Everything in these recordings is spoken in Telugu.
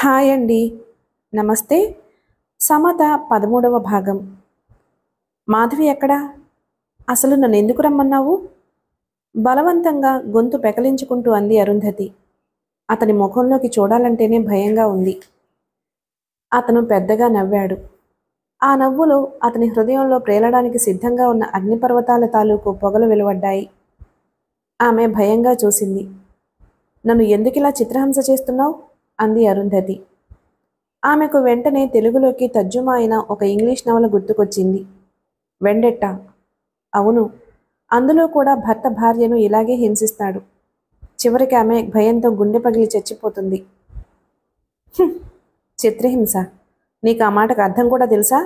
హాయ్ అండి నమస్తే సమత పదమూడవ భాగం మాధవి ఎక్కడా అసలు నన్ను ఎందుకు రమ్మన్నావు బలవంతంగా గొంతు పెకలించుకుంటూ అంది అరుంధతి అతని ముఖంలోకి చూడాలంటేనే భయంగా ఉంది అతను పెద్దగా నవ్వాడు ఆ నవ్వులో అతని హృదయంలో ప్రేలడానికి సిద్ధంగా ఉన్న అగ్నిపర్వతాల తాలూకు పొగలు వెలువడ్డాయి ఆమె భయంగా చూసింది నన్ను ఎందుకిలా చిత్రహింస చేస్తున్నావు అంది అరుంధతి ఆమెకు వెంటనే తెలుగులోకి తర్జుమా అయిన ఒక ఇంగ్లీష్ నవల గుర్తుకొచ్చింది వెండెట్ట అవును అందులో కూడా భర్త భార్యను ఇలాగే హింసిస్తాడు చివరికి ఆమె భయంతో గుండె పగిలి చచ్చిపోతుంది "హుం, చిత్రహింస నీకు ఆ మాటకు అర్థం కూడా తెలుసా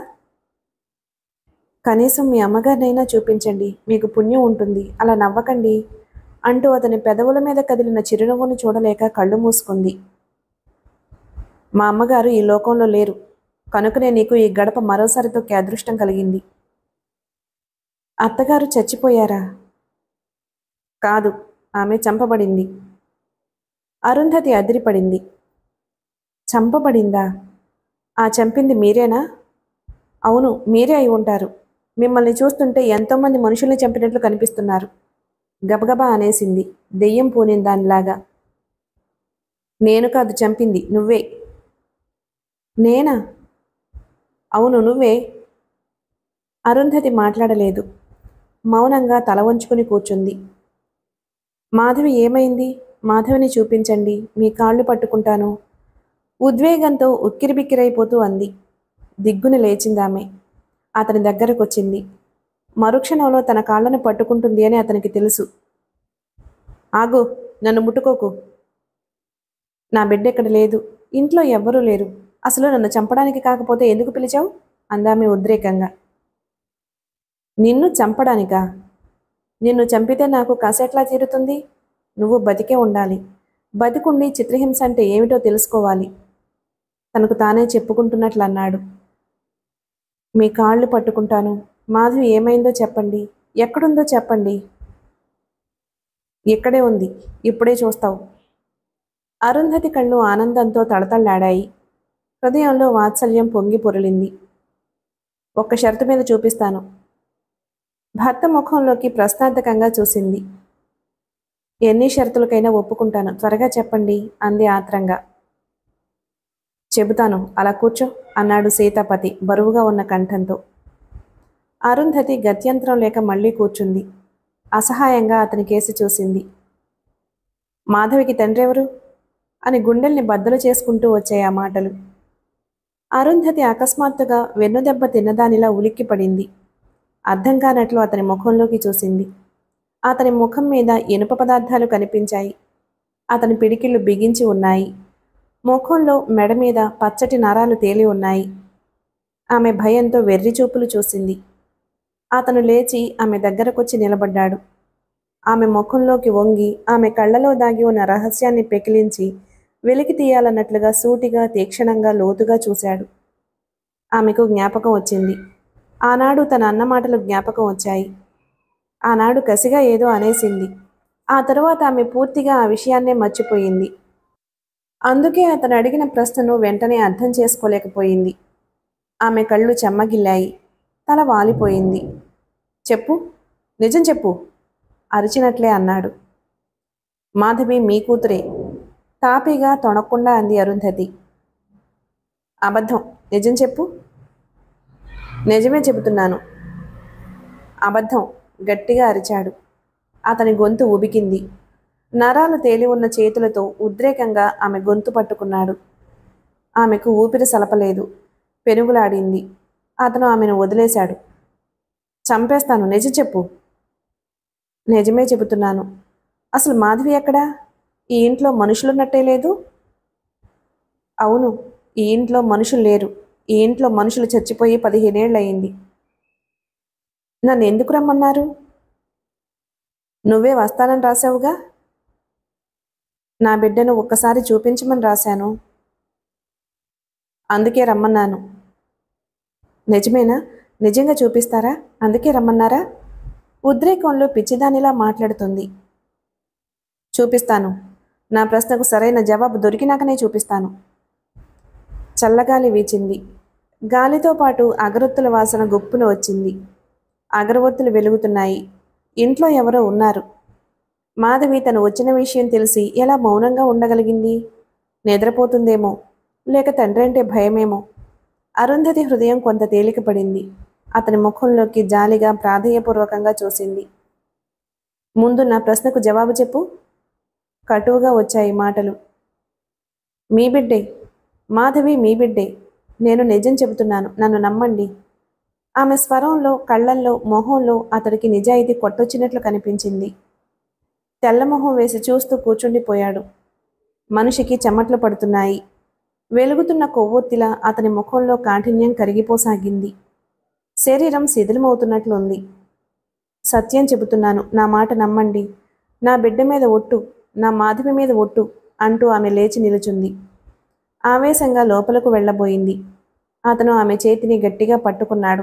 కనీసం మీ అమ్మగారినైనా చూపించండి మీకు పుణ్యం ఉంటుంది అలా నవ్వకండి అంటూ అతని పెదవుల మీద కదిలిన చిరునవ్వును చూడలేక కళ్ళు మూసుకుంది మా అమ్మగారు ఈ లోకంలో లేరు కనుకనే నీకు ఈ గడప మరోసారి తొక్కే అదృష్టం కలిగింది అత్తగారు చచ్చిపోయారా కాదు ఆమె చంపబడింది అరుంధతి అదిరిపడింది చంపబడిందా ఆ చంపింది మీరేనా అవును మీరే అయి ఉంటారు మిమ్మల్ని చూస్తుంటే ఎంతోమంది మనుషుల్ని చంపినట్లు కనిపిస్తున్నారు గబగబా అనేసింది దెయ్యం పూనిన దానిలాగా నేను కాదు చంపింది నువ్వే నేనా అవును నువ్వే అరుంధతి మాట్లాడలేదు మౌనంగా తల వంచుకుని కూర్చుంది మాధవి ఏమైంది మాధవిని చూపించండి మీ కాళ్ళు పట్టుకుంటాను ఉద్వేగంతో ఉక్కిరిబిక్కిరైపోతూ అంది దిగ్గున లేచిందామె అతని దగ్గరకొచ్చింది మరుక్షణంలో తన కాళ్ళను పట్టుకుంటుంది అని అతనికి తెలుసు ఆగు నన్ను ముట్టుకోకు నా బిడ్డ ఇక్కడ లేదు ఇంట్లో ఎవ్వరూ లేరు అసలు నన్ను చంపడానికి కాకపోతే ఎందుకు పిలిచావు అందామె ఉద్రేకంగా నిన్ను చంపడానికా నిన్ను చంపితే నాకు కసెట్లా తీరుతుంది నువ్వు బతికే ఉండాలి బతికుండి చిత్రహింస అంటే ఏమిటో తెలుసుకోవాలి తనకు తానే చెప్పుకుంటున్నట్లు అన్నాడు మీ కాళ్ళు పట్టుకుంటాను మాధవి ఏమైందో చెప్పండి ఎక్కడుందో చెప్పండి ఇక్కడే ఉంది ఇప్పుడే చూస్తావు అరుంధతి కళ్ళు ఆనందంతో తడతళ్లాడాయి హృదయంలో వాత్సల్యం పొంగి పొరలింది ఒక్క షరతు మీద చూపిస్తాను భర్త ముఖంలోకి ప్రశ్నార్థకంగా చూసింది ఎన్ని షరతులకైనా ఒప్పుకుంటాను త్వరగా చెప్పండి అంది ఆత్రంగా చెబుతాను అలా కూర్చో అన్నాడు సీతాపతి బరువుగా ఉన్న కంఠంతో అరుంధతి గత్యంతరం లేక మళ్ళీ కూర్చుంది అసహాయంగా అతని కేసి చూసింది మాధవికి తండ్రి ఎవరు అని గుండెల్ని బద్దలు చేసుకుంటూ వచ్చాయి ఆ మాటలు అరుంధతి అకస్మాత్తుగా వెన్నుదెబ్బ తిన్నదానిలా ఉలిక్కిపడింది అర్థం కానట్లు అతని ముఖంలోకి చూసింది అతని ముఖం మీద ఇనుప పదార్థాలు కనిపించాయి అతని పిడికిళ్ళు బిగించి ఉన్నాయి ముఖంలో మెడ మీద పచ్చటి నరాలు తేలి ఉన్నాయి ఆమె భయంతో వెర్రి చూపులు చూసింది అతను లేచి ఆమె దగ్గరకొచ్చి నిలబడ్డాడు ఆమె ముఖంలోకి వంగి ఆమె కళ్ళలో దాగి ఉన్న రహస్యాన్ని పెకిలించి వెలికి తీయాలన్నట్లుగా సూటిగా తీక్షణంగా లోతుగా చూశాడు ఆమెకు జ్ఞాపకం వచ్చింది ఆనాడు తన అన్న మాటలు జ్ఞాపకం వచ్చాయి ఆనాడు కసిగా ఏదో అనేసింది ఆ తరువాత ఆమె పూర్తిగా ఆ విషయాన్నే మర్చిపోయింది అందుకే అతను అడిగిన ప్రశ్నను వెంటనే అర్థం చేసుకోలేకపోయింది ఆమె కళ్ళు చెమ్మగిల్లాయి తల వాలిపోయింది చెప్పు నిజం చెప్పు అరిచినట్లే అన్నాడు మాధవి మీ కూతురే తాపీగా తొణక్కుండా అంది అరుంధతి అబద్ధం నిజం చెప్పు నిజమే చెబుతున్నాను అబద్ధం గట్టిగా అరిచాడు అతని గొంతు ఉబికింది నరాలు తేలి ఉన్న చేతులతో ఉద్రేకంగా ఆమె గొంతు పట్టుకున్నాడు ఆమెకు ఊపిరి సలపలేదు పెనుగులాడింది అతను ఆమెను వదిలేశాడు చంపేస్తాను నిజం చెప్పు నిజమే చెబుతున్నాను అసలు మాధవి ఎక్కడా ఈ ఇంట్లో మనుషులున్నట్టే లేదు అవును ఈ ఇంట్లో మనుషులు లేరు ఈ ఇంట్లో మనుషులు చచ్చిపోయి పదిహేనేళ్ళు అయింది నన్ను ఎందుకు రమ్మన్నారు నువ్వే వస్తానని రాసావుగా నా బిడ్డను ఒక్కసారి చూపించమని రాశాను అందుకే రమ్మన్నాను నిజమేనా నిజంగా చూపిస్తారా అందుకే రమ్మన్నారా ఉద్రేకంలో పిచ్చిదానిలా మాట్లాడుతుంది చూపిస్తాను నా ప్రశ్నకు సరైన జవాబు దొరికినాకనే చూపిస్తాను చల్లగాలి వీచింది గాలితో పాటు అగరొత్తుల వాసన గుప్పున వచ్చింది అగరవత్తులు వెలుగుతున్నాయి ఇంట్లో ఎవరో ఉన్నారు మాధవి తను వచ్చిన విషయం తెలిసి ఎలా మౌనంగా ఉండగలిగింది నిద్రపోతుందేమో లేక తండ్రి అంటే భయమేమో అరుంధతి హృదయం కొంత తేలికపడింది అతని ముఖంలోకి జాలిగా ప్రాధేయపూర్వకంగా చూసింది ముందు నా ప్రశ్నకు జవాబు చెప్పు కటువుగా వచ్చాయి మాటలు మీ బిడ్డే మాధవి మీ బిడ్డే నేను నిజం చెబుతున్నాను నన్ను నమ్మండి ఆమె స్వరంలో కళ్ళల్లో మొహంలో అతడికి నిజాయితీ కొట్టొచ్చినట్లు కనిపించింది తెల్లమొహం వేసి చూస్తూ కూర్చుండిపోయాడు మనిషికి చెమట్లు పడుతున్నాయి వెలుగుతున్న కొవ్వొత్తిలా అతని ముఖంలో కాఠిన్యం కరిగిపోసాగింది శరీరం శిథిలమవుతున్నట్లుంది సత్యం చెబుతున్నాను నా మాట నమ్మండి నా బిడ్డ మీద ఒట్టు నా మాధవి మీద ఒట్టు అంటూ ఆమె లేచి నిలుచుంది ఆవేశంగా లోపలకు వెళ్ళబోయింది అతను ఆమె చేతిని గట్టిగా పట్టుకున్నాడు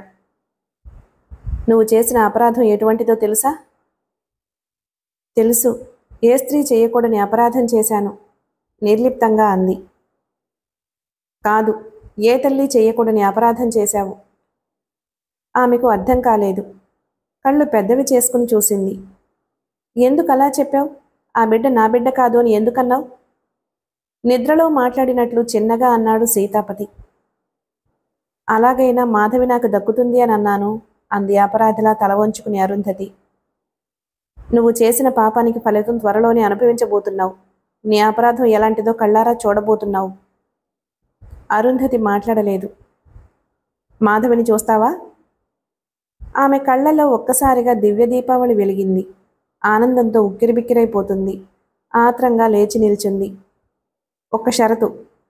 నువ్వు చేసిన అపరాధం ఎటువంటిదో తెలుసా తెలుసు ఏ స్త్రీ చేయకూడని అపరాధం చేశాను నిర్లిప్తంగా అంది కాదు ఏ తల్లి చేయకూడని అపరాధం చేశావు ఆమెకు అర్థం కాలేదు కళ్ళు పెద్దవి చేసుకుని చూసింది ఎందుకు అలా చెప్పావు ఆ బిడ్డ నా బిడ్డ కాదు అని ఎందుకన్నావు నిద్రలో మాట్లాడినట్లు చిన్నగా అన్నాడు సీతాపతి అలాగైనా మాధవి నాకు దక్కుతుంది అని అన్నాను అంది అపరాధిలా తల వంచుకుని అరుంధతి నువ్వు చేసిన పాపానికి ఫలితం త్వరలోనే అనుభవించబోతున్నావు నీ అపరాధం ఎలాంటిదో కళ్ళారా చూడబోతున్నావు అరుంధతి మాట్లాడలేదు మాధవిని చూస్తావా ఆమె కళ్ళల్లో ఒక్కసారిగా దివ్య దీపావళి వెలిగింది ఆనందంతో ఉక్కిరిబిక్కిరైపోతుంది ఆత్రంగా లేచి నిల్చుంది ఒక్క షరతు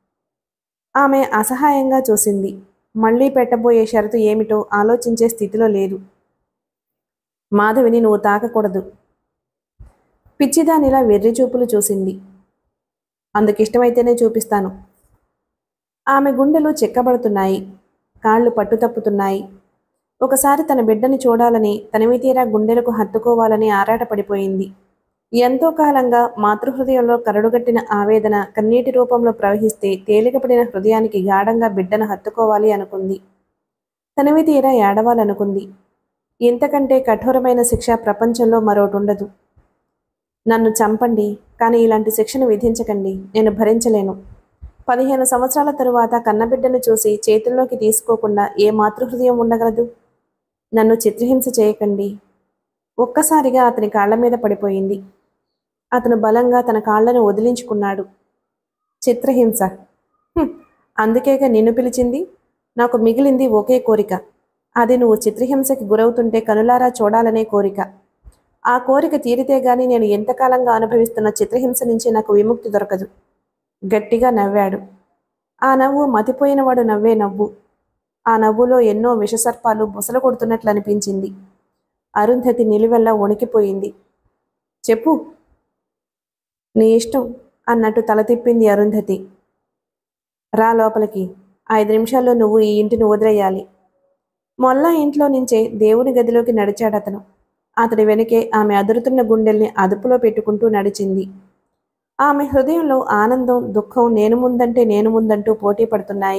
ఆమె అసహాయంగా చూసింది మళ్ళీ పెట్టబోయే షరతు ఏమిటో ఆలోచించే స్థితిలో లేదు మాధవిని నువ్వు తాకకూడదు పిచ్చిదానిలా వెర్రి చూపులు చూసింది అందుకిష్టమైతేనే చూపిస్తాను ఆమె గుండెలు చెక్కబడుతున్నాయి కాళ్ళు పట్టుతప్పుతున్నాయి ఒకసారి తన బిడ్డని చూడాలని తనివి తీరా గుండెలకు హత్తుకోవాలని ఆరాటపడిపోయింది ఎంతో కాలంగా మాతృహృదయంలో కరడుగట్టిన ఆవేదన కన్నీటి రూపంలో ప్రవహిస్తే తేలికపడిన హృదయానికి గాఢంగా బిడ్డను హత్తుకోవాలి అనుకుంది తనివి తీరా ఏడవాలనుకుంది ఇంతకంటే కఠోరమైన శిక్ష ప్రపంచంలో మరోటుండదు నన్ను చంపండి కానీ ఇలాంటి శిక్షను విధించకండి నేను భరించలేను పదిహేను సంవత్సరాల తరువాత కన్నబిడ్డను చూసి చేతుల్లోకి తీసుకోకుండా ఏ మాతృహృదయం ఉండగలదు నన్ను చిత్రహింస చేయకండి ఒక్కసారిగా అతని కాళ్ళ మీద పడిపోయింది అతను బలంగా తన కాళ్లను వదిలించుకున్నాడు చిత్రహింస "హుం, అందుకేగా నిన్ను పిలిచింది నాకు మిగిలింది ఒకే కోరిక అది నువ్వు చిత్రహింసకి గురవుతుంటే కనులారా చూడాలనే కోరిక ఆ కోరిక తీరితే గాని నేను ఎంతకాలంగా అనుభవిస్తున్న చిత్రహింస నుంచి నాకు విముక్తి దొరకదు గట్టిగా నవ్వాడు ఆ నవ్వు మతిపోయినవాడు నవ్వే నవ్వు ఆ నవ్వులో ఎన్నో విషసర్పాలు బుసలు కొడుతున్నట్లు అనిపించింది అరుంధతి నిలువెల్లా వణికిపోయింది చెప్పు నీ ఇష్టం అన్నట్టు తల తిప్పింది అరుంధతి రా లోపలికి ఐదు నిమిషాల్లో నువ్వు ఈ ఇంటిని వదిలేయాలి మొల్లా ఇంట్లో నుంచే దేవుని గదిలోకి నడిచాడు అతను అతడి వెనకే ఆమె అదురుతున్న గుండెల్ని అదుపులో పెట్టుకుంటూ నడిచింది ఆమె హృదయంలో ఆనందం దుఃఖం నేను ముందంటే నేను ముందంటూ పోటీ పడుతున్నాయి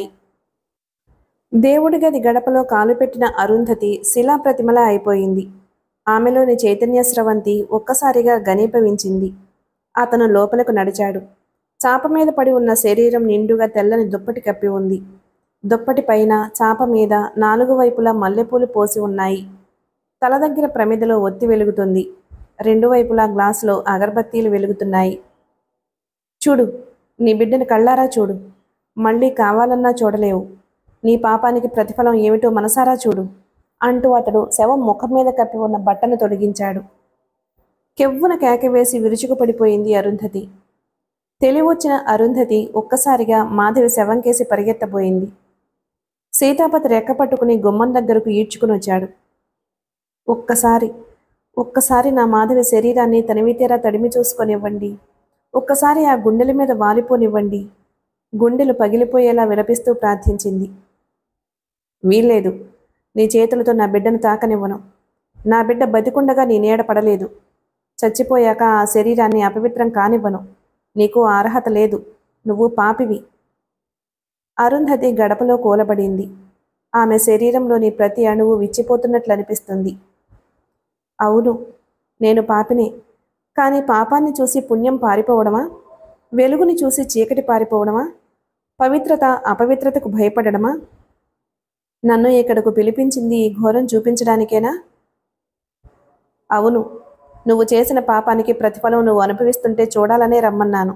దేవుడి గది గడపలో కాలు పెట్టిన అరుంధతి శిలా ప్రతిమలా అయిపోయింది ఆమెలోని చైతన్య స్రవంతి ఒక్కసారిగా గనీపవించింది అతను లోపలకు నడిచాడు చాప మీద పడి ఉన్న శరీరం నిండుగా తెల్లని దుప్పటి కప్పి ఉంది దుప్పటి పైన చాప మీద నాలుగు వైపులా మల్లెపూలు పోసి ఉన్నాయి తల దగ్గర ప్రమిదలో ఒత్తి వెలుగుతుంది రెండు వైపులా గ్లాసులో అగరబత్తీలు వెలుగుతున్నాయి చూడు నీ బిడ్డని కళ్ళారా చూడు మళ్ళీ కావాలన్నా చూడలేవు నీ పాపానికి ప్రతిఫలం ఏమిటో మనసారా చూడు అంటూ అతడు శవం ముఖం మీద కప్పి ఉన్న బట్టను తొలగించాడు కెవ్వున కేకవేసి విరుచుకుపడిపోయింది అరుంధతి తెలివొచ్చిన అరుంధతి ఒక్కసారిగా మాధవి శవం కేసి పరిగెత్తబోయింది సీతాపతి రెక్క పట్టుకుని గుమ్మం దగ్గరకు ఈడ్చుకుని వచ్చాడు ఒక్కసారి ఒక్కసారి నా మాధవి శరీరాన్ని తనివితేరా తడిమి చూసుకొనివ్వండి ఒక్కసారి ఆ గుండెల మీద వాలిపోనివ్వండి గుండెలు పగిలిపోయేలా విలపిస్తూ ప్రార్థించింది వీల్లేదు నీ చేతులతో నా బిడ్డను తాకనివ్వను నా బిడ్డ బతికుండగా నీ నీడ పడలేదు చచ్చిపోయాక ఆ శరీరాన్ని అపవిత్రం కానివ్వను నీకు ఆ అర్హత లేదు నువ్వు పాపివి అరుంధతి గడపలో కూలబడింది ఆమె శరీరంలోని ప్రతి అణువు విచ్చిపోతున్నట్లు అనిపిస్తుంది అవును నేను పాపినే కానీ పాపాన్ని చూసి పుణ్యం పారిపోవడమా వెలుగుని చూసి చీకటి పారిపోవడమా పవిత్రత అపవిత్రతకు భయపడడమా నన్ను ఇక్కడకు పిలిపించింది ఈ ఘోరం చూపించడానికేనా అవును నువ్వు చేసిన పాపానికి ప్రతిఫలం నువ్వు అనుభవిస్తుంటే చూడాలనే రమ్మన్నాను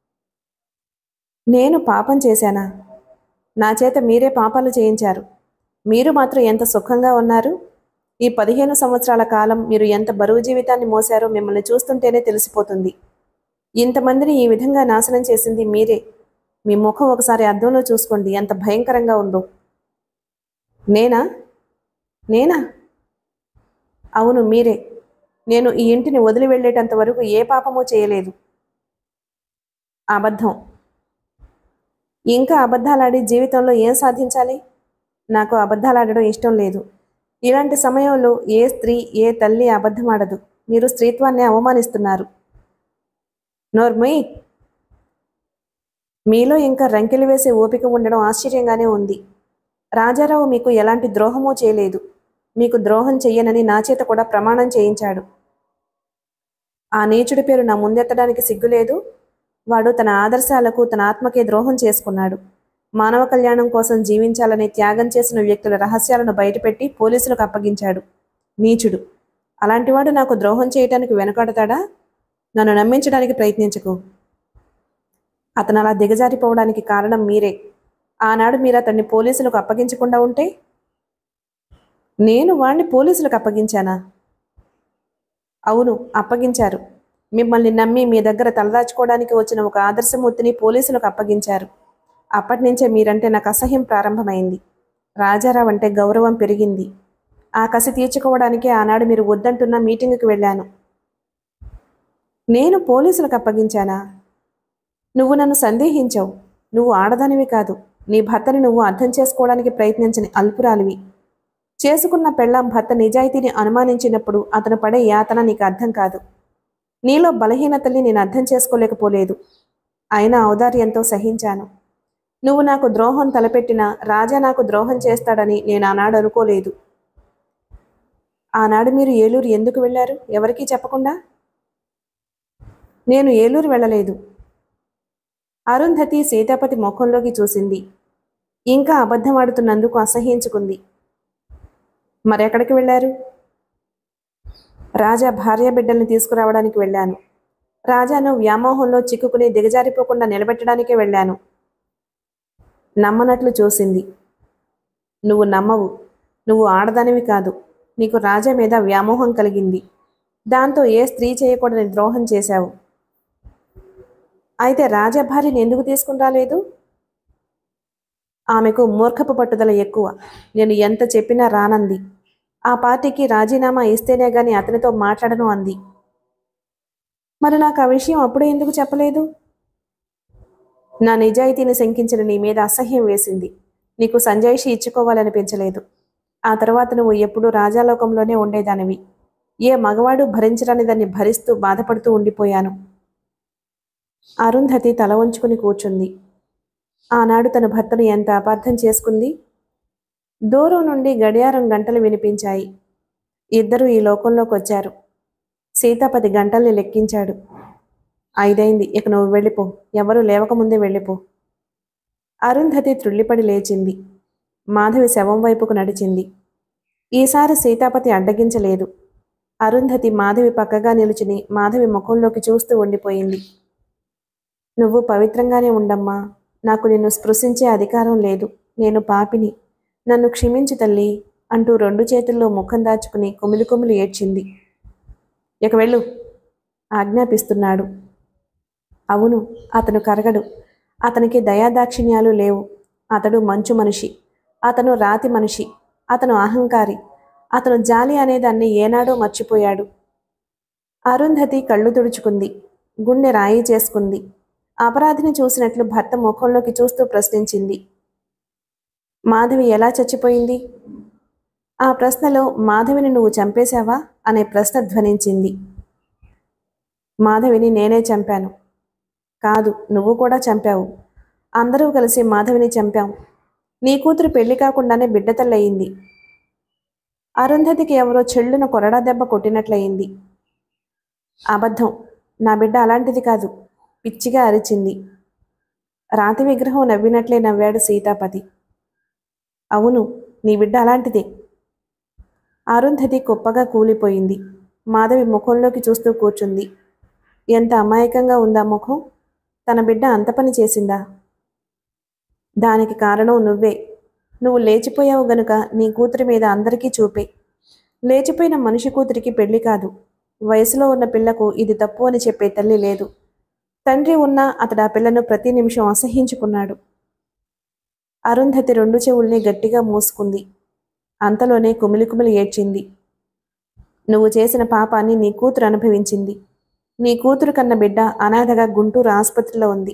నేను పాపం చేశానా నా చేత మీరే పాపాలు చేయించారు మీరు మాత్రం ఎంత సుఖంగా ఉన్నారు ఈ పదిహేను సంవత్సరాల కాలం మీరు ఎంత బరువు జీవితాన్ని మోసారో మిమ్మల్ని చూస్తుంటేనే తెలిసిపోతుంది ఇంతమందిని ఈ విధంగా నాశనం చేసింది మీరే మీ ముఖం ఒకసారి అద్దంలో చూసుకోండి ఎంత భయంకరంగా ఉందో నేనా నేనా అవును మీరే నేను ఈ ఇంటిని వదిలి వెళ్ళేటంత వరకు ఏ పాపమూ చేయలేదు అబద్ధం ఇంకా అబద్ధాలాడి జీవితంలో ఏం సాధించాలి నాకు అబద్ధాలాడడం ఇష్టం లేదు ఇలాంటి సమయంలో ఏ స్త్రీ ఏ తల్లి అబద్ధమాడదు మీరు స్త్రీత్వాన్ని అవమానిస్తున్నారు నోర్మయ్ మీలో ఇంకా రంకెలు వేసే ఓపిక ఉండడం ఆశ్చర్యంగానే ఉంది రాజారావు మీకు ఎలాంటి ద్రోహమూ చేయలేదు మీకు ద్రోహం చెయ్యనని నా చేత కూడా ప్రమాణం చేయించాడు ఆ నీచుడి పేరు నా ముందెత్తడానికి సిగ్గులేదు వాడు తన ఆదర్శాలకు తన ఆత్మకే ద్రోహం చేసుకున్నాడు మానవ కళ్యాణం కోసం జీవించాలని త్యాగం చేసిన వ్యక్తుల రహస్యాలను బయటపెట్టి పోలీసులకు అప్పగించాడు నీచుడు అలాంటివాడు నాకు ద్రోహం చేయటానికి వెనకాడతాడా నన్ను నమ్మించడానికి ప్రయత్నించకు అతను అలా దిగజారిపోవడానికి కారణం మీరే ఆనాడు మీరు అతన్ని పోలీసులకు అప్పగించకుండా ఉంటే నేను వాణ్ణి పోలీసులకు అప్పగించానా అవును అప్పగించారు మిమ్మల్ని నమ్మి మీ దగ్గర తలదాచుకోవడానికి వచ్చిన ఒక ఆదర్శమూర్తిని పోలీసులకు అప్పగించారు అప్పటి నుంచే మీరంటే నాకు అసహ్యం ప్రారంభమైంది రాజారావు అంటే గౌరవం పెరిగింది ఆ కసి తీర్చుకోవడానికే ఆనాడు మీరు వద్దంటున్న మీటింగుకి వెళ్ళాను నేను పోలీసులకు అప్పగించానా నువ్వు నన్ను సందేహించావు నువ్వు ఆడదానివి కాదు నీ భర్తని నువ్వు అర్థం చేసుకోవడానికి ప్రయత్నించని అల్పురాలివి చేసుకున్న పెళ్ళాం భర్త నిజాయితీని అనుమానించినప్పుడు అతను పడే యాతన నీకు అర్థం కాదు నీలో బలహీనతల్ని నేను అర్థం చేసుకోలేకపోలేదు అయినా ఔదార్యంతో సహించాను నువ్వు నాకు ద్రోహం తలపెట్టినా రాజా నాకు ద్రోహం చేస్తాడని నేను ఆనాడు అనుకోలేదు ఆనాడు మీరు ఏలూరు ఎందుకు వెళ్ళారు ఎవరికీ చెప్పకుండా నేను ఏలూరు వెళ్ళలేదు అరుంధతి సీతాపతి ముఖంలోకి చూసింది ఇంకా అబద్ధమాడుతున్నందుకు అసహ్యించుకుంది మరెక్కడికి వెళ్ళారు రాజా భార్య బిడ్డల్ని తీసుకురావడానికి వెళ్ళాను రాజాను వ్యామోహంలో చిక్కుకుని దిగజారిపోకుండా నిలబెట్టడానికే వెళ్ళాను నమ్మనట్లు చూసింది నువ్వు నమ్మవు నువ్వు ఆడదానివి కాదు నీకు రాజా మీద వ్యామోహం కలిగింది దాంతో ఏ స్త్రీ చేయకూడని ద్రోహం చేశావు అయితే రాజా భార్యని ఎందుకు తీసుకుని రాలేదు ఆమెకు మూర్ఖపు పట్టుదల ఎక్కువ నేను ఎంత చెప్పినా రానంది ఆ పార్టీకి రాజీనామా ఇస్తేనే గాని అతనితో మాట్లాడను అంది మరి నాకు ఆ విషయం అప్పుడే ఎందుకు చెప్పలేదు నా నిజాయితీని శంకించిన నీ మీద అసహ్యం వేసింది నీకు సంజాయిషి ఇచ్చుకోవాలనిపించలేదు ఆ తర్వాత నువ్వు ఎప్పుడూ రాజాలోకంలోనే ఉండేదానివి ఏ మగవాడు భరించరాని దాన్ని భరిస్తూ బాధపడుతూ ఉండిపోయాను అరుంధతి తల వంచుకుని కూర్చుంది ఆనాడు తన భర్తను ఎంత అపార్థం చేసుకుంది దూరం నుండి గడియారం గంటలు వినిపించాయి ఇద్దరూ ఈ లోకంలోకి వచ్చారు సీతాపతి గంటల్ని లెక్కించాడు ఐదైంది ఇక నువ్వు వెళ్ళిపో ఎవరూ లేవకముందే వెళ్ళిపో అరుంధతి త్రుళ్ళిపడి లేచింది మాధవి శవం వైపుకు నడిచింది ఈసారి సీతాపతి అడ్డగించలేదు అరుంధతి మాధవి పక్కగా నిలుచుని మాధవి ముఖంలోకి చూస్తూ ఉండిపోయింది నువ్వు పవిత్రంగానే ఉండమ్మా నాకు నిన్ను స్పృశించే అధికారం లేదు నేను పాపిని నన్ను క్షమించు తల్లి అంటూ రెండు చేతుల్లో ముఖం దాచుకుని కుమిలి కుమిలి ఏడ్చింది ఇక వెళ్ళు ఆజ్ఞాపిస్తున్నాడు అవును అతను కరగడు అతనికి దయాదాక్షిణ్యాలు లేవు అతడు మంచు మనిషి అతను రాతి మనిషి అతను అహంకారి అతను జాలి అనేదాన్ని ఏనాడో మర్చిపోయాడు అరుంధతి కళ్ళు తుడుచుకుంది గుండె రాయి చేసుకుంది అపరాధిని చూసినట్లు భర్త ముఖంలోకి చూస్తూ ప్రశ్నించింది మాధవి ఎలా చచ్చిపోయింది ఆ ప్రశ్నలో మాధవిని నువ్వు చంపేశావా అనే ప్రశ్న ధ్వనించింది మాధవిని నేనే చంపాను కాదు నువ్వు కూడా చంపావు అందరూ కలిసి మాధవిని చంపాం నీ కూతురు పెళ్లి కాకుండానే బిడ్డ తల్లయింది అరుంధతికి ఎవరో చెల్లున కొరడా దెబ్బ కొట్టినట్లయింది అబద్ధం నా బిడ్డ అలాంటిది కాదు పిచ్చిగా అరిచింది రాతి విగ్రహం నవ్వినట్లే నవ్వాడు సీతాపతి అవును నీ బిడ్డ అలాంటిదే అరుంధతి కుప్పగా కూలిపోయింది మాధవి ముఖంలోకి చూస్తూ కూర్చుంది ఎంత అమాయకంగా ఉందా ముఖం తన బిడ్డ అంత పని చేసిందా దానికి కారణం నువ్వే నువ్వు లేచిపోయావు గనుక నీ కూతురి మీద అందరికీ చూపే లేచిపోయిన మనిషి కూతురికి పెళ్లి కాదు వయసులో ఉన్న పిల్లకు ఇది తప్పు అని చెప్పే తల్లి లేదు తండ్రి ఉన్నా అతడు ఆ పిల్లను ప్రతి నిమిషం అసహించుకున్నాడు అరుంధతి రెండు చెవుల్ని గట్టిగా మూసుకుంది అంతలోనే కుమిలి కుమిలి ఏడ్చింది నువ్వు చేసిన పాపాన్ని నీ కూతురు అనుభవించింది నీ కూతురు కన్న బిడ్డ అనాథగా గుంటూరు ఆసుపత్రిలో ఉంది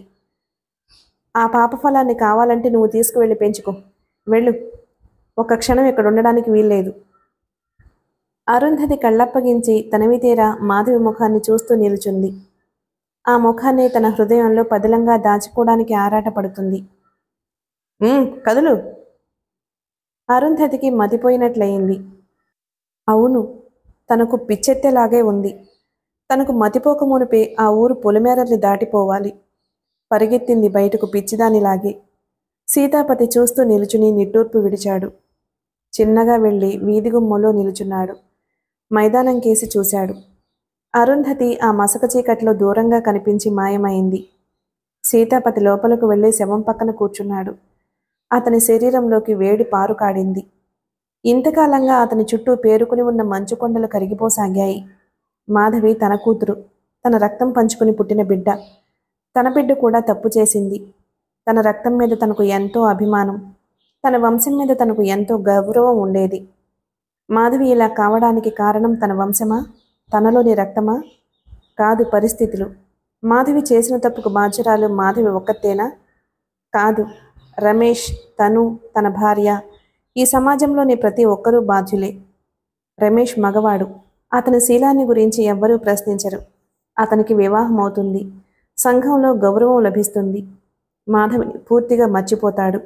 ఆ పాప ఫలాన్ని కావాలంటే నువ్వు తీసుకువెళ్ళి పెంచుకో వెళ్ళు ఒక క్షణం ఇక్కడ ఉండడానికి వీల్లేదు అరుంధతి కళ్ళప్పగించి తనవి తీరా మాధవి ముఖాన్ని చూస్తూ నిలుచుంది ఆ ముఖాన్ని తన హృదయంలో పదిలంగా దాచుకోవడానికి ఆరాటపడుతుంది "ఉమ్, కదులు అరుంధతికి మతిపోయినట్లయింది అవును తనకు పిచ్చెత్తేలాగే ఉంది తనకు మతిపోక మునిపే ఆ ఊరు పొలిమేరల్ని దాటిపోవాలి పరిగెత్తింది బయటకు పిచ్చిదానిలాగే సీతాపతి చూస్తూ నిలుచుని నిట్టూర్పు విడిచాడు చిన్నగా వెళ్ళి వీధి గుమ్మలో నిలుచున్నాడు మైదానం కేసి చూశాడు అరుంధతి ఆ మసక చీకట్లో దూరంగా కనిపించి మాయమైంది సీతాపతి లోపలకు వెళ్ళి శవం పక్కన కూర్చున్నాడు అతని శరీరంలోకి వేడి పారు కాడింది ఇంతకాలంగా అతని చుట్టూ పేరుకుని ఉన్న మంచు కొండలు కరిగిపోసాగాయి మాధవి తన కూతురు తన రక్తం పంచుకుని పుట్టిన బిడ్డ తన బిడ్డ కూడా తప్పు చేసింది తన రక్తం మీద తనకు ఎంతో అభిమానం తన వంశం మీద తనకు ఎంతో గౌరవం ఉండేది మాధవి ఇలా కావడానికి కారణం తన వంశమా తనలోని రక్తమా కాదు పరిస్థితులు మాధవి చేసిన తప్పుకు బాధ్యురాలు మాధవి ఒక్కతేనా కాదు రమేష్ తను తన భార్య ఈ సమాజంలోని ప్రతి ఒక్కరూ బాధ్యులే రమేష్ మగవాడు అతని శీలాన్ని గురించి ఎవ్వరూ ప్రశ్నించరు అతనికి వివాహం అవుతుంది సంఘంలో గౌరవం లభిస్తుంది మాధవిని పూర్తిగా మర్చిపోతాడు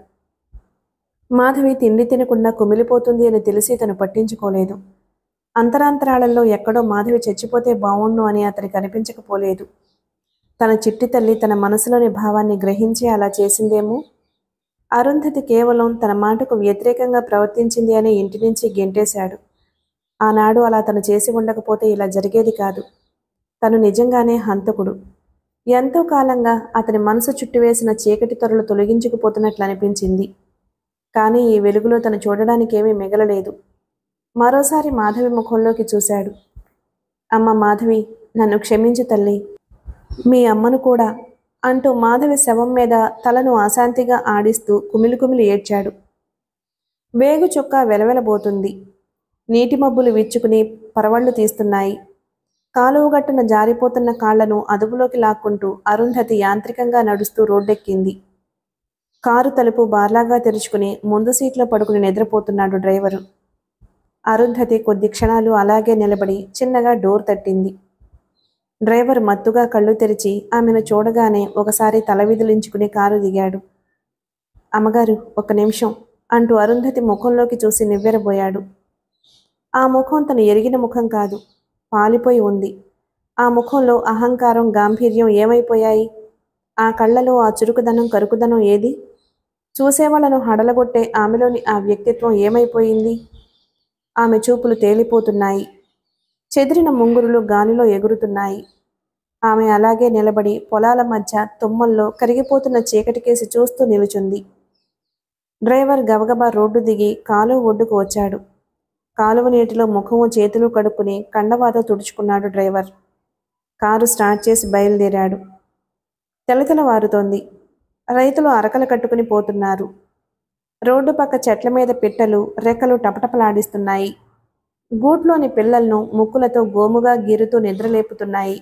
మాధవి తిండి తినకుండా కుమిలిపోతుంది అని తెలిసి తను పట్టించుకోలేదు అంతరాంతరాళంలో ఎక్కడో మాధవి చచ్చిపోతే బావుణ్ణు అని అతనికి అనిపించకపోలేదు తన చిట్టి తల్లి తన మనసులోని భావాన్ని గ్రహించి అలా చేసిందేమో అరుంధతి కేవలం తన మాటకు వ్యతిరేకంగా ప్రవర్తించింది అని ఇంటి నుంచి గెంటేశాడు ఆనాడు అలా తను చేసి ఉండకపోతే ఇలా జరిగేది కాదు తను నిజంగానే హంతకుడు ఎంతో కాలంగా అతని మనసు చుట్టివేసిన చీకటి తొరలు తొలగించుకుపోతున్నట్లు అనిపించింది కానీ ఈ వెలుగులో తను చూడడానికి ఏమీ మిగలలేదు మరోసారి మాధవి ముఖంలోకి చూశాడు అమ్మ మాధవి నన్ను క్షమించు తల్లి మీ అమ్మను కూడా అంటూ మాధవి శవం మీద తలను అశాంతిగా ఆడిస్తూ కుమిలి కుమిలి ఏడ్చాడు వేగు చుక్క వెలవెలబోతుంది నీటి మబ్బులు విచ్చుకుని పరవళ్లు తీస్తున్నాయి కాలువ గట్టున జారిపోతున్న కాళ్లను అదుపులోకి లాక్కుంటూ అరుంధతి యాంత్రికంగా నడుస్తూ రోడ్డెక్కింది కారు తలుపు బార్లాగా తెరుచుకుని ముందు సీట్లో పడుకుని నిద్రపోతున్నాడు డ్రైవరు అరుంధతి కొద్ది క్షణాలు అలాగే నిలబడి చిన్నగా డోర్ తట్టింది డ్రైవర్ మత్తుగా కళ్ళు తెరిచి ఆమెను చూడగానే ఒకసారి తల విదిలించుకుని కారు దిగాడు అమ్మగారు ఒక్క నిమిషం అంటూ అరుంధతి ముఖంలోకి చూసి నివ్వెరబోయాడు ఆ ముఖం తను ఎరిగిన ముఖం కాదు పాలిపోయి ఉంది ఆ ముఖంలో అహంకారం గాంభీర్యం ఏమైపోయాయి ఆ కళ్ళలో ఆ చురుకుదనం కరుకుదనం ఏది చూసేవాళ్లను హడలగొట్టే ఆమెలోని ఆ వ్యక్తిత్వం ఏమైపోయింది ఆమె చూపులు తేలిపోతున్నాయి చెదిరిన ముంగురులు గాలిలో ఎగురుతున్నాయి ఆమె అలాగే నిలబడి పొలాల మధ్య తుమ్మల్లో కరిగిపోతున్న చీకటికేసి చూస్తూ నిలుచుంది డ్రైవర్ గబగబా రోడ్డు దిగి కాలువ ఒడ్డుకు వచ్చాడు కాలువ నీటిలో ముఖము చేతులు కడుక్కుని కండవాత తుడుచుకున్నాడు డ్రైవర్ కారు స్టార్ట్ చేసి బయలుదేరాడు తెలతెలవారుతోంది రైతులు అరకలు కట్టుకుని పోతున్నారు రోడ్డు పక్క చెట్ల మీద పిట్టలు రెక్కలు టపటపలాడిస్తున్నాయి గూట్లోని పిల్లలను ముక్కులతో గోముగా గీరుతూ నిద్రలేపుతున్నాయి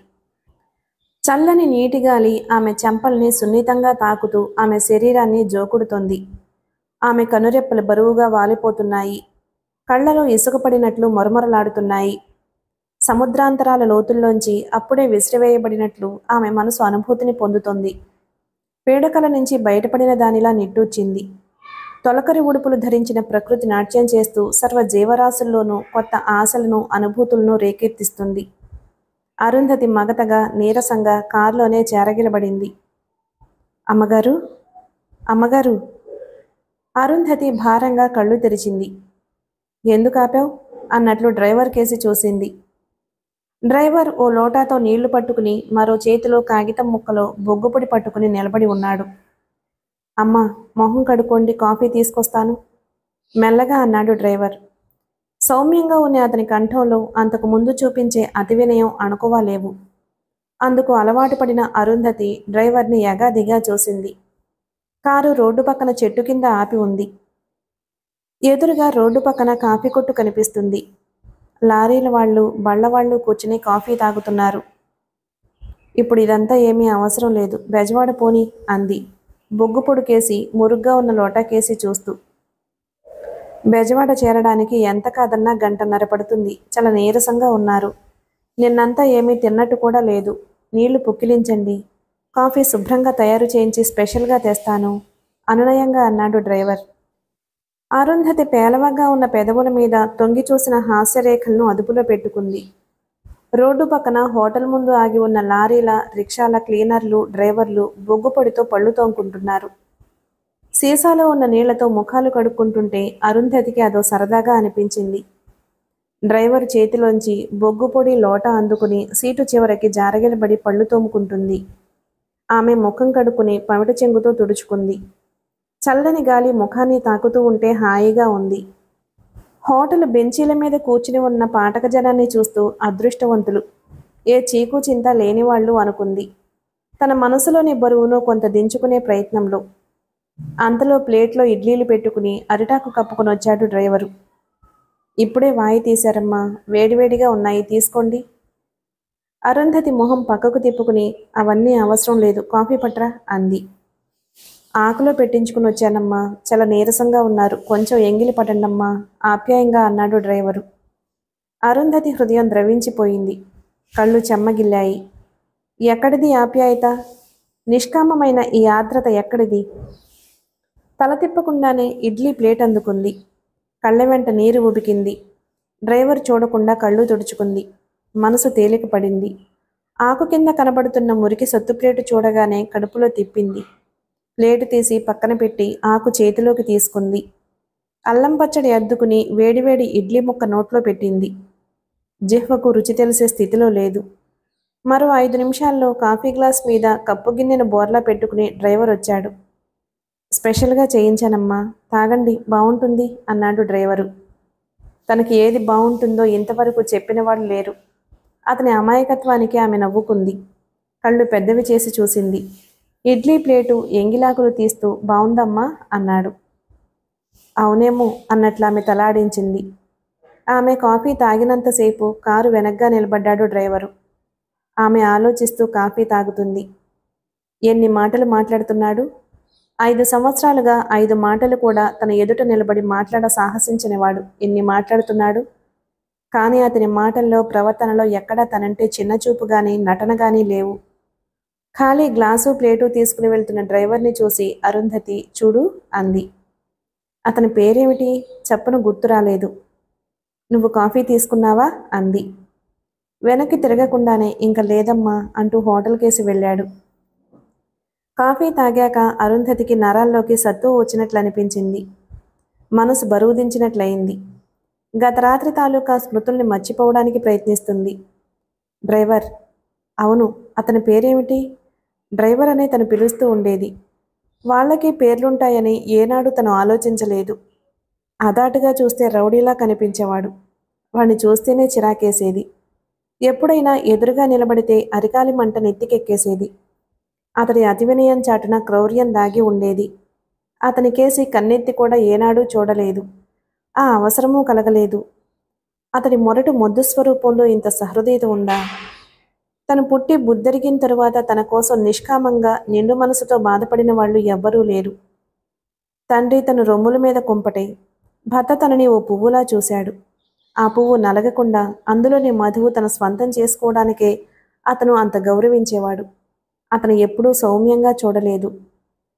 చల్లని నీటి గాలి ఆమె చెంపల్ని సున్నితంగా తాకుతూ ఆమె శరీరాన్ని జోకుడుతోంది ఆమె కనురెప్పలు బరువుగా వాలిపోతున్నాయి కళ్ళలో ఇసుక పడినట్లు మొరమొరలాడుతున్నాయి సముద్రాంతరాల లోతుల్లోంచి అప్పుడే విసిరివేయబడినట్లు ఆమె మనసు అనుభూతిని పొందుతోంది పీడకల నుంచి బయటపడిన దానిలా నిట్టూర్చింది తొలకరి ఉడుపులు ధరించిన ప్రకృతి నాట్యం చేస్తూ సర్వ జీవరాశుల్లోనూ కొత్త ఆశలను అనుభూతులను రేకెత్తిస్తుంది అరుంధతి మగతగా నీరసంగా కారులోనే చేరగిలబడింది అమ్మగారు అమ్మగారు అరుంధతి భారంగా కళ్ళు తెరిచింది ఎందుకు ఆపావు అన్నట్లు డ్రైవర్ కేసి చూసింది డ్రైవర్ ఓ లోటాతో నీళ్లు పట్టుకుని మరో చేతిలో కాగితం ముక్కలో బొగ్గుపొడి పట్టుకుని నిలబడి ఉన్నాడు అమ్మా మొహం కడుక్కోండి కాఫీ తీసుకొస్తాను మెల్లగా అన్నాడు డ్రైవర్ సౌమ్యంగా ఉన్న అతని కంఠంలో అంతకు ముందు చూపించే అతి వినయం అణుకువా లేవు అందుకు అలవాటు పడిన అరుంధతి డ్రైవర్ని ఎగాదిగా చూసింది కారు రోడ్డు పక్కన చెట్టు కింద ఆపి ఉంది ఎదురుగా రోడ్డు పక్కన కాఫీ కొట్టు కనిపిస్తుంది లారీల వాళ్ళు బళ్ళ వాళ్ళు కూర్చుని కాఫీ తాగుతున్నారు ఇప్పుడు ఇదంతా ఏమీ అవసరం లేదు బెజవాడ పోని అంది బొగ్గు పొడికేసి మురుగ్గా ఉన్న లోటాకేసి చూస్తూ బెజవాడ చేరడానికి ఎంత కాదన్నా గంటన్నర పడుతుంది చాలా నీరసంగా ఉన్నారు నిన్నంతా ఏమీ తిన్నట్టు కూడా లేదు నీళ్లు పుక్కిలించండి కాఫీ శుభ్రంగా తయారు చేయించి స్పెషల్గా తెస్తాను అనునయంగా అన్నాడు డ్రైవర్ అరుంధతి పేలవగా ఉన్న పెదవుల మీద తొంగి చూసిన హాస్యరేఖలను అదుపులో పెట్టుకుంది రోడ్డు పక్కన హోటల్ ముందు ఆగి ఉన్న లారీల రిక్షాల క్లీనర్లు డ్రైవర్లు బొగ్గు పొడితో పళ్ళు తోముకుంటున్నారు సీసాలో ఉన్న నీళ్లతో ముఖాలు కడుక్కుంటుంటే అరుంధతికి అదో సరదాగా అనిపించింది డ్రైవర్ చేతిలోంచి బొగ్గు పొడి లోట అందుకుని సీటు చివరికి జారగిలబడి పళ్ళు తోముకుంటుంది ఆమె ముఖం కడుక్కుని పమిట చెంగుతో తుడుచుకుంది చల్లని గాలి ముఖాన్ని తాకుతూ ఉంటే హాయిగా ఉంది హోటల్ బెంచీల మీద కూర్చుని ఉన్న పాఠక జనాన్ని చూస్తూ అదృష్టవంతులు ఏ చీకు చింత లేనివాళ్ళు అనుకుంది తన మనసులోని బరువును కొంత దించుకునే ప్రయత్నంలో అంతలో ప్లేట్లో ఇడ్లీలు పెట్టుకుని అరిటాకు కప్పుకొని వచ్చాడు డ్రైవరు ఇప్పుడే వాయి తీశారమ్మా వేడివేడిగా ఉన్నాయి తీసుకోండి అరుంధతి మొహం పక్కకు తిప్పుకుని అవన్నీ అవసరం లేదు కాఫీ పట్రా అంది ఆకులో పెట్టించుకుని వచ్చానమ్మా చాలా నీరసంగా ఉన్నారు కొంచెం ఎంగిలి పడండమ్మా ఆప్యాయంగా అన్నాడు డ్రైవరు అరుంధతి హృదయం ద్రవించిపోయింది కళ్ళు చెమ్మగిల్లాయి ఎక్కడిది ఆప్యాయత నిష్కామమైన ఈ ఆర్ద్రత ఎక్కడిది తల తిప్పకుండానే ఇడ్లీ ప్లేట్ అందుకుంది కళ్ళ వెంట నీరు ఉబికింది డ్రైవర్ చూడకుండా కళ్ళు తుడుచుకుంది మనసు తేలిక పడింది ఆకు కింద కనబడుతున్న మురికి సత్తు ప్లేటు చూడగానే కడుపులో తిప్పింది ప్లేటు తీసి పక్కన పెట్టి ఆకు చేతిలోకి తీసుకుంది అల్లం పచ్చడి అద్దుకుని వేడివేడి ఇడ్లీ ముక్క నోట్లో పెట్టింది జిహ్వకు రుచి తెలిసే స్థితిలో లేదు మరో ఐదు నిమిషాల్లో కాఫీ గ్లాస్ మీద కప్పు గిన్నెను బోర్లా పెట్టుకుని డ్రైవర్ వచ్చాడు స్పెషల్గా చేయించానమ్మా తాగండి బాగుంటుంది అన్నాడు డ్రైవరు తనకి ఏది బాగుంటుందో ఇంతవరకు చెప్పినవాడు లేరు అతని అమాయకత్వానికి ఆమె నవ్వుకుంది కళ్ళు పెద్దవి చేసి చూసింది ఇడ్లీ ప్లేటు ఎంగిలాకులు తీస్తూ బాగుందమ్మా అన్నాడు అవునేమో అన్నట్లు ఆమె తలాడించింది ఆమె కాఫీ తాగినంతసేపు కారు వెనగ్గా నిలబడ్డాడు డ్రైవరు ఆమె ఆలోచిస్తూ కాఫీ తాగుతుంది ఎన్ని మాటలు మాట్లాడుతున్నాడు ఐదు సంవత్సరాలుగా ఐదు మాటలు కూడా తన ఎదుట నిలబడి మాట్లాడ సాహసించనివాడు ఎన్ని మాట్లాడుతున్నాడు కానీ అతని మాటల్లో ప్రవర్తనలో ఎక్కడా తనంటే చిన్నచూపు గాని నటన గాని లేవు ఖాళీ గ్లాసు ప్లేటు తీసుకుని వెళ్తున్న డ్రైవర్ని చూసి అరుంధతి చూడు అంది అతని పేరేమిటి చెప్పను గుర్తు రాలేదు నువ్వు కాఫీ తీసుకున్నావా అంది వెనక్కి తిరగకుండానే ఇంక లేదమ్మా అంటూ హోటల్కేసి వెళ్ళాడు కాఫీ తాగాక అరుంధతికి నరాల్లోకి సత్తు వచ్చినట్లు అనిపించింది మనసు బరువు దించినట్లయింది గత రాత్రి తాలూకా స్మృతుల్ని మర్చిపోవడానికి ప్రయత్నిస్తుంది డ్రైవర్ అవును అతని పేరేమిటి డ్రైవర్ అనే తను పిలుస్తూ ఉండేది వాళ్ళకి పేర్లుంటాయని ఏనాడు తను ఆలోచించలేదు అదాటుగా చూస్తే రౌడీలా కనిపించేవాడు వాణ్ణి చూస్తేనే చిరాకేసేది ఎప్పుడైనా ఎదురుగా నిలబడితే అరికాలి మంట నెత్తికెక్కేసేది అతడి అతి వినయం చాటున క్రౌర్యం దాగి ఉండేది అతని కేసి కన్నెత్తి కూడా ఏనాడూ చూడలేదు ఆ అవసరమూ కలగలేదు అతడి మొరటు మొద్దు స్వరూపంలో ఇంత సహృదయత ఉందా తను పుట్టి బుద్ధరిగిన తరువాత తన కోసం నిష్కామంగా నిండు మనసుతో బాధపడిన వాళ్ళు ఎవ్వరూ లేరు తండ్రి తను రొమ్ముల మీద కుంపటే భర్త తనని ఓ పువ్వులా చూశాడు ఆ పువ్వు నలగకుండా అందులోని మధువు తన స్వంతం చేసుకోవడానికే అతను అంత గౌరవించేవాడు అతను ఎప్పుడూ సౌమ్యంగా చూడలేదు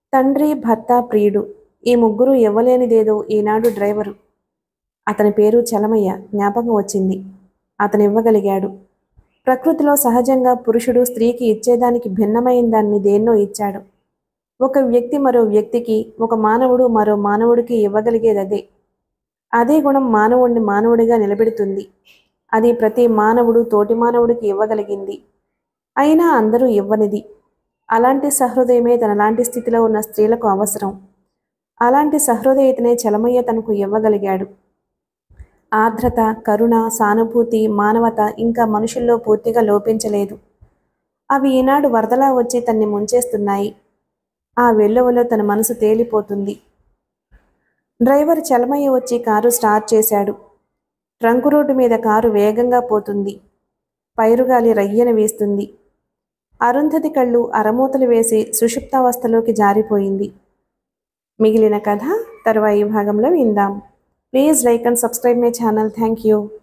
తండ్రి భర్త ప్రియుడు ఈ ముగ్గురు ఇవ్వలేనిదేదో ఈనాడు డ్రైవరు అతని పేరు చలమయ్య జ్ఞాపకం వచ్చింది అతను ఇవ్వగలిగాడు ప్రకృతిలో సహజంగా పురుషుడు స్త్రీకి ఇచ్చేదానికి భిన్నమైన దాన్ని దేన్నో ఇచ్చాడు ఒక వ్యక్తి మరో వ్యక్తికి ఒక మానవుడు మరో మానవుడికి ఇవ్వగలిగేది అదే అదే గుణం మానవుడిని మానవుడిగా నిలబెడుతుంది అది ప్రతి మానవుడు తోటి మానవుడికి ఇవ్వగలిగింది అయినా అందరూ ఇవ్వనిది అలాంటి సహృదయమే తనలాంటి స్థితిలో ఉన్న స్త్రీలకు అవసరం అలాంటి సహృదయతనే చలమయ్య తనకు ఇవ్వగలిగాడు ఆర్ద్రత కరుణ సానుభూతి మానవత ఇంకా మనుషుల్లో పూర్తిగా లోపించలేదు అవి ఈనాడు వరదలా వచ్చి తన్ని ముంచేస్తున్నాయి ఆ వెల్లువలో తన మనసు తేలిపోతుంది డ్రైవర్ చలమయ్య వచ్చి కారు స్టార్ట్ చేశాడు ట్రంక్ రోడ్డు మీద కారు వేగంగా పోతుంది పైరుగాలి రయ్యన వీస్తుంది అరుంధతి కళ్ళు అరమూతలు వేసి సుషుప్తావస్థలోకి జారిపోయింది మిగిలిన కథ తరువాయి భాగంలో విందాం please like and subscribe my channel thank you